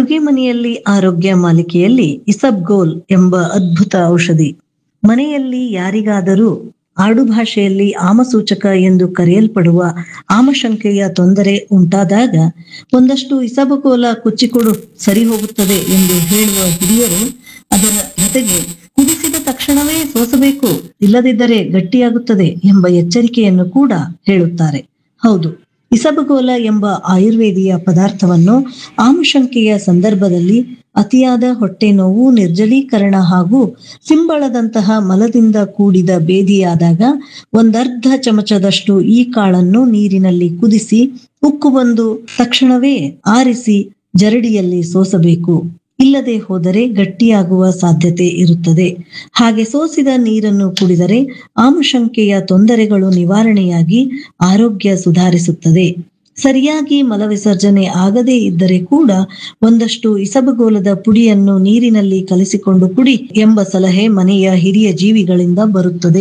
ಅಡುಗೆ ಮನೆಯಲ್ಲಿ ಆರೋಗ್ಯ ಮಾಲಿಕೆಯಲ್ಲಿ ಇಸಬ್ಗೋಲ್ ಎಂಬ ಅದ್ಭುತ ಔಷಧಿ ಮನೆಯಲ್ಲಿ ಯಾರಿಗಾದರೂ ಆಡುಭಾಷೆಯಲ್ಲಿ ಆಮಸೂಚಕ ಎಂದು ಕರೆಯಲ್ಪಡುವ ಆಮಶಂಕೆಯ ತೊಂದರೆ ಉಂಟಾದಾಗ ಒಂದಷ್ಟು ಇಸಬಗೋಲ ಕುಚ್ಚಿಕೊಡು ಸರಿ ಹೋಗುತ್ತದೆ ಎಂದು ಹೇಳುವ ಹಿರಿಯರು ಅದರ ಜೊತೆಗೆ ಕುದಿಸಿದ ತಕ್ಷಣವೇ ಸೋಸಬೇಕು ಇಲ್ಲದಿದ್ದರೆ ಗಟ್ಟಿಯಾಗುತ್ತದೆ ಎಂಬ ಎಚ್ಚರಿಕೆಯನ್ನು ಕೂಡ ಹೇಳುತ್ತಾರೆ ಹೌದು ಇಸಬಗೋಲ ಎಂಬ ಆಯುರ್ವೇದಿಯ ಪದಾರ್ಥವನ್ನು ಆಮಶಂಕೆಯ ಸಂದರ್ಭದಲ್ಲಿ ಅತಿಯಾದ ಹೊಟ್ಟೆ ನೋವು ನಿರ್ಜಲೀಕರಣ ಹಾಗೂ ಸಿಂಬಳದಂತಹ ಮಲದಿಂದ ಕೂಡಿದ ಬೇದಿಯಾದಾಗ ಒಂದರ್ಧ ಚಮಚದಷ್ಟು ಈ ಕಾಳನ್ನು ನೀರಿನಲ್ಲಿ ಕುದಿಸಿ ಉಕ್ಕು ಬಂದು ತಕ್ಷಣವೇ ಆರಿಸಿ ಜರಡಿಯಲ್ಲಿ ಸೋಸಬೇಕು ಇಲ್ಲದೆ ಹೋದರೆ ಗಟ್ಟಿಯಾಗುವ ಸಾಧ್ಯತೆ ಇರುತ್ತದೆ ಹಾಗೆ ಸೋಸಿದ ನೀರನ್ನು ಕುಡಿದರೆ ಆಮಶಂಕೆಯ ತೊಂದರೆಗಳು ನಿವಾರಣೆಯಾಗಿ ಆರೋಗ್ಯ ಸುಧಾರಿಸುತ್ತದೆ ಸರಿಯಾಗಿ ಮಲವಿಸರ್ಜನೆ ಆಗದೇ ಇದ್ದರೆ ಕೂಡ ಒಂದಷ್ಟು ಇಸಬಗೋಲದ ಪುಡಿಯನ್ನು ನೀರಿನಲ್ಲಿ ಕಲಿಸಿಕೊಂಡು ಕುಡಿ ಎಂಬ ಸಲಹೆ ಮನೆಯ ಹಿರಿಯ ಜೀವಿಗಳಿಂದ ಬರುತ್ತದೆ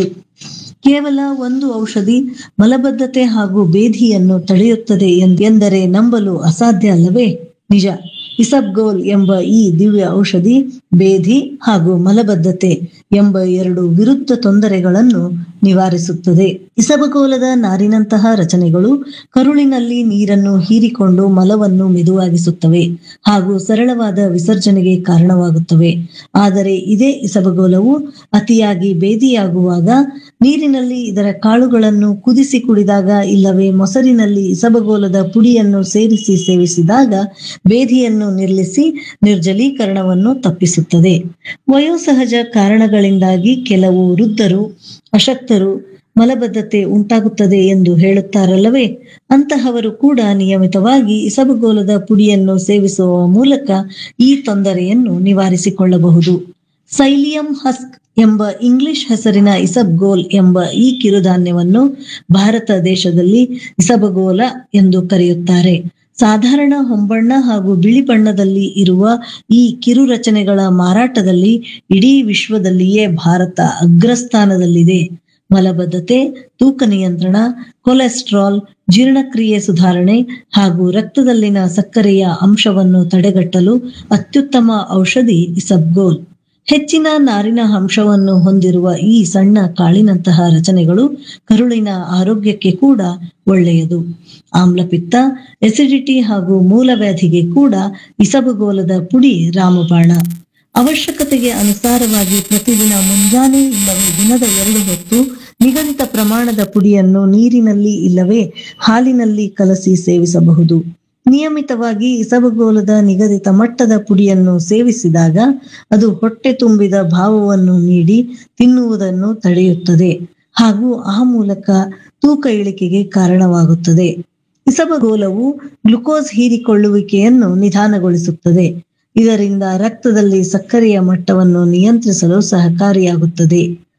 ಕೇವಲ ಒಂದು ಔಷಧಿ ಮಲಬದ್ಧತೆ ಹಾಗೂ ಬೇಧಿಯನ್ನು ತಡೆಯುತ್ತದೆ ಎಂದರೆ ನಂಬಲು ಅಸಾಧ್ಯ ಅಲ್ಲವೇ ನಿಜ ಇಸಬ್ಗೋಲ್ ಎಂಬ ಈ ದಿವ್ಯ ಔಷಧಿ ಬೇಧಿ ಹಾಗೂ ಮಲಬದ್ಧತೆ ಎಂಬ ಎರಡು ವಿರುದ್ಧ ತೊಂದರೆಗಳನ್ನು ನಿವಾರಿಸುತ್ತದೆ ಇಸಬಗೋಲದ ನಾರಿನಂತಹ ರಚನೆಗಳು ಕರುಳಿನಲ್ಲಿ ನೀರನ್ನು ಹೀರಿಕೊಂಡು ಮಲವನ್ನು ಮೆದುವಾಗಿಸುತ್ತವೆ ಹಾಗೂ ಸರಳವಾದ ವಿಸರ್ಜನೆಗೆ ಕಾರಣವಾಗುತ್ತವೆ ಆದರೆ ಇದೇ ಇಸಬಗೋಲವು ಅತಿಯಾಗಿ ಬೇದಿಯಾಗುವಾಗ ನೀರಿನಲ್ಲಿ ಇದರ ಕಾಳುಗಳನ್ನು ಕುದಿಸಿ ಕುಡಿದಾಗ ಇಲ್ಲವೇ ಮೊಸರಿನಲ್ಲಿ ಇಸಬಗೋಲದ ಪುಡಿಯನ್ನು ಸೇರಿಸಿ ಸೇವಿಸಿದಾಗ ಬೇಧಿಯನ್ನು ನಿಲ್ಲಿಸಿ ನಿರ್ಜಲೀಕರಣವನ್ನು ತಪ್ಪಿಸುತ್ತದೆ ವಯೋಸಹಜ ಕಾರಣಗಳಿಂದಾಗಿ ಕೆಲವು ವೃದ್ಧರು ಅಶಕ್ತರು ಮಲಬದ್ಧತೆ ಉಂಟಾಗುತ್ತದೆ ಎಂದು ಹೇಳುತ್ತಾರಲ್ಲವೇ ಅಂತಹವರು ಕೂಡ ನಿಯಮಿತವಾಗಿ ಇಸಬಗೋಲದ ಪುಡಿಯನ್ನು ಸೇವಿಸುವ ಮೂಲಕ ಈ ತೊಂದರೆಯನ್ನು ನಿವಾರಿಸಿಕೊಳ್ಳಬಹುದು ಸೈಲಿಯಂ ಹಸ್ಕ್ ಎಂಬ ಇಂಗ್ಲಿಷ್ ಹೆಸರಿನ ಇಸಬ್ಗೋಲ್ ಎಂಬ ಈ ಕಿರುಧಾನ್ಯವನ್ನು ಭಾರತ ದೇಶದಲ್ಲಿ ಇಸಬಗೋಲ ಎಂದು ಕರೆಯುತ್ತಾರೆ ಸಾಧಾರಣ ಹೊಂಬಣ್ಣ ಹಾಗೂ ಬಿಳಿ ಬಣ್ಣದಲ್ಲಿ ಇರುವ ಈ ಕಿರು ರಚನೆಗಳ ಮಾರಾಟದಲ್ಲಿ ಇಡೀ ವಿಶ್ವದಲ್ಲಿಯೇ ಭಾರತ ಅಗ್ರಸ್ಥಾನದಲ್ಲಿದೆ ಮಲಬದ್ಧತೆ ತೂಕ ನಿಯಂತ್ರಣ ಕೊಲೆಸ್ಟ್ರಾಲ್ ಜೀರ್ಣಕ್ರಿಯೆ ಸುಧಾರಣೆ ಹಾಗೂ ರಕ್ತದಲ್ಲಿನ ಸಕ್ಕರೆಯ ಅಂಶವನ್ನು ತಡೆಗಟ್ಟಲು ಅತ್ಯುತ್ತಮ ಔಷಧಿ ಇಸಬ್ಗೋಲ್ ಹೆಚ್ಚಿನ ನಾರಿನ ಅಂಶವನ್ನು ಹೊಂದಿರುವ ಈ ಸಣ್ಣ ಕಾಳಿನಂತಹ ರಚನೆಗಳು ಕರುಳಿನ ಆರೋಗ್ಯಕ್ಕೆ ಕೂಡ ಒಳ್ಳೆಯದು ಆಮ್ಲಪಿತ್ತ ಎಸಿಡಿಟಿ ಹಾಗೂ ಮೂಲವ್ಯಾಧಿಗೆ ಕೂಡ ಇಸಬಗೋಲದ ಪುಡಿ ರಾಮಬಾಣ ಅವಶ್ಯಕತೆಗೆ ಅನುಸಾರವಾಗಿ ಪ್ರತಿದಿನ ಮುಂಜಾನೆ ಇಲ್ಲವೇ ದಿನದ ಎರಡು ಹೊತ್ತು ನಿಗದಿತ ಪ್ರಮಾಣದ ಪುಡಿಯನ್ನು ನೀರಿನಲ್ಲಿ ಇಲ್ಲವೇ ಹಾಲಿನಲ್ಲಿ ಕಲಸಿ ಸೇವಿಸಬಹುದು ನಿಯಮಿತವಾಗಿ ಇಸಬಗೋಲದ ನಿಗದಿತ ಮಟ್ಟದ ಪುಡಿಯನ್ನು ಸೇವಿಸಿದಾಗ ಅದು ಹೊಟ್ಟೆ ತುಂಬಿದ ಭಾವವನ್ನು ನೀಡಿ ತಿನ್ನುವುದನ್ನು ತಡೆಯುತ್ತದೆ ಹಾಗೂ ಆ ಮೂಲಕ ತೂಕ ಇಳಿಕೆಗೆ ಕಾರಣವಾಗುತ್ತದೆ ಇಸಬಗೋಲವು ಗ್ಲುಕೋಸ್ ಹೀರಿಕೊಳ್ಳುವಿಕೆಯನ್ನು ನಿಧಾನಗೊಳಿಸುತ್ತದೆ ಇದರಿಂದ ರಕ್ತದಲ್ಲಿ ಸಕ್ಕರೆಯ ಮಟ್ಟವನ್ನು ನಿಯಂತ್ರಿಸಲು ಸಹಕಾರಿಯಾಗುತ್ತದೆ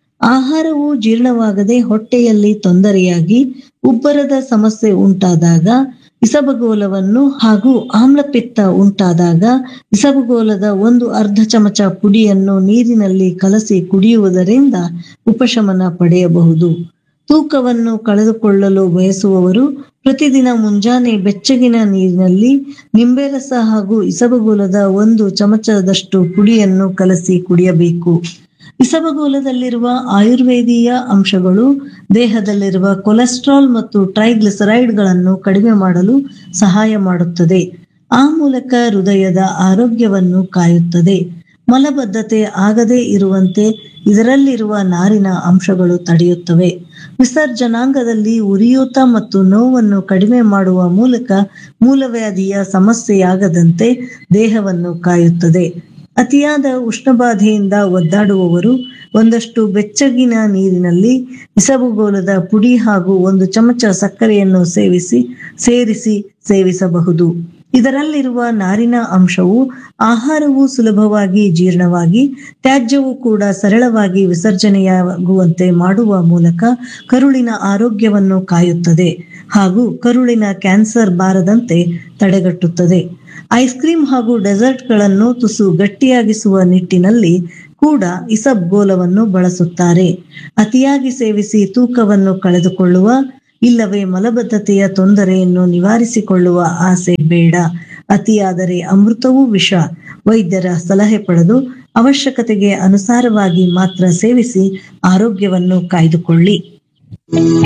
ಆಹಾರವು ಜೀರ್ಣವಾಗದೆ ಹೊಟ್ಟೆಯಲ್ಲಿ ತೊಂದರೆಯಾಗಿ ಉಬ್ಬರದ ಸಮಸ್ಯೆ ಉಂಟಾದಾಗ ಇಸಬಗೋಲವನ್ನು ಹಾಗೂ ಆಮ್ಲಪಿತ್ತ ಉಂಟಾದಾಗ ಇಸಬಗೋಲದ ಒಂದು ಅರ್ಧ ಚಮಚ ಪುಡಿಯನ್ನು ನೀರಿನಲ್ಲಿ ಕಲಸಿ ಕುಡಿಯುವುದರಿಂದ ಉಪಶಮನ ಪಡೆಯಬಹುದು ತೂಕವನ್ನು ಕಳೆದುಕೊಳ್ಳಲು ಬಯಸುವವರು ಪ್ರತಿದಿನ ಮುಂಜಾನೆ ಬೆಚ್ಚಗಿನ ನೀರಿನಲ್ಲಿ ನಿಂಬೆ ರಸ ಹಾಗೂ ಇಸಬಗೋಲದ ಒಂದು ಚಮಚದಷ್ಟು ಪುಡಿಯನ್ನು ಕಲಸಿ ಕುಡಿಯಬೇಕು ಇಸಬಗೋಲದಲ್ಲಿರುವ ಆಯುರ್ವೇದೀಯ ಅಂಶಗಳು ದೇಹದಲ್ಲಿರುವ ಕೊಲೆಸ್ಟ್ರಾಲ್ ಮತ್ತು ಟ್ರೈಗ್ಲಿಸರೈಡ್ಗಳನ್ನು ಕಡಿಮೆ ಮಾಡಲು ಸಹಾಯ ಮಾಡುತ್ತದೆ ಆ ಮೂಲಕ ಹೃದಯದ ಆರೋಗ್ಯವನ್ನು ಕಾಯುತ್ತದೆ ಮಲಬದ್ಧತೆ ಆಗದೇ ಇರುವಂತೆ ಇದರಲ್ಲಿರುವ ನಾರಿನ ಅಂಶಗಳು ತಡೆಯುತ್ತವೆ ವಿಸರ್ಜನಾಂಗದಲ್ಲಿ ಉರಿಯೂತ ಮತ್ತು ನೋವನ್ನು ಕಡಿಮೆ ಮಾಡುವ ಮೂಲಕ ಮೂಲವ್ಯಾಧಿಯ ಸಮಸ್ಯೆಯಾಗದಂತೆ ದೇಹವನ್ನು ಕಾಯುತ್ತದೆ ಅತಿಯಾದ ಉಷ್ಣಬಾಧೆಯಿಂದ ಒದ್ದಾಡುವವರು ಒಂದಷ್ಟು ಬೆಚ್ಚಗಿನ ನೀರಿನಲ್ಲಿ ಇಸಬುಗೋಲದ ಪುಡಿ ಹಾಗೂ ಒಂದು ಚಮಚ ಸಕ್ಕರೆಯನ್ನು ಸೇವಿಸಿ ಸೇರಿಸಿ ಸೇವಿಸಬಹುದು ಇದರಲ್ಲಿರುವ ನಾರಿನ ಅಂಶವು ಆಹಾರವು ಸುಲಭವಾಗಿ ಜೀರ್ಣವಾಗಿ ತ್ಯಾಜ್ಯವು ಕೂಡ ಸರಳವಾಗಿ ವಿಸರ್ಜನೆಯಾಗುವಂತೆ ಮಾಡುವ ಮೂಲಕ ಕರುಳಿನ ಆರೋಗ್ಯವನ್ನು ಕಾಯುತ್ತದೆ ಹಾಗೂ ಕರುಳಿನ ಕ್ಯಾನ್ಸರ್ ಬಾರದಂತೆ ತಡೆಗಟ್ಟುತ್ತದೆ ಐಸ್ ಕ್ರೀಮ್ ಹಾಗೂ ಡೆಸರ್ಟ್ಗಳನ್ನು ತುಸು ಗಟ್ಟಿಯಾಗಿಸುವ ನಿಟ್ಟಿನಲ್ಲಿ ಕೂಡ ಇಸಬ್ಗೋಲವನ್ನು ಬಳಸುತ್ತಾರೆ ಅತಿಯಾಗಿ ಸೇವಿಸಿ ತೂಕವನ್ನು ಕಳೆದುಕೊಳ್ಳುವ ಇಲ್ಲವೇ ಮಲಬದ್ಧತೆಯ ತೊಂದರೆಯನ್ನು ನಿವಾರಿಸಿಕೊಳ್ಳುವ ಆಸೆ ಬೇಡ ಅತಿಯಾದರೆ ಅಮೃತವೂ ವಿಷ ವೈದ್ಯರ ಸಲಹೆ ಪಡೆದು ಅವಶ್ಯಕತೆಗೆ ಅನುಸಾರವಾಗಿ ಮಾತ್ರ ಸೇವಿಸಿ ಆರೋಗ್ಯವನ್ನು ಕಾಯ್ದುಕೊಳ್ಳಿ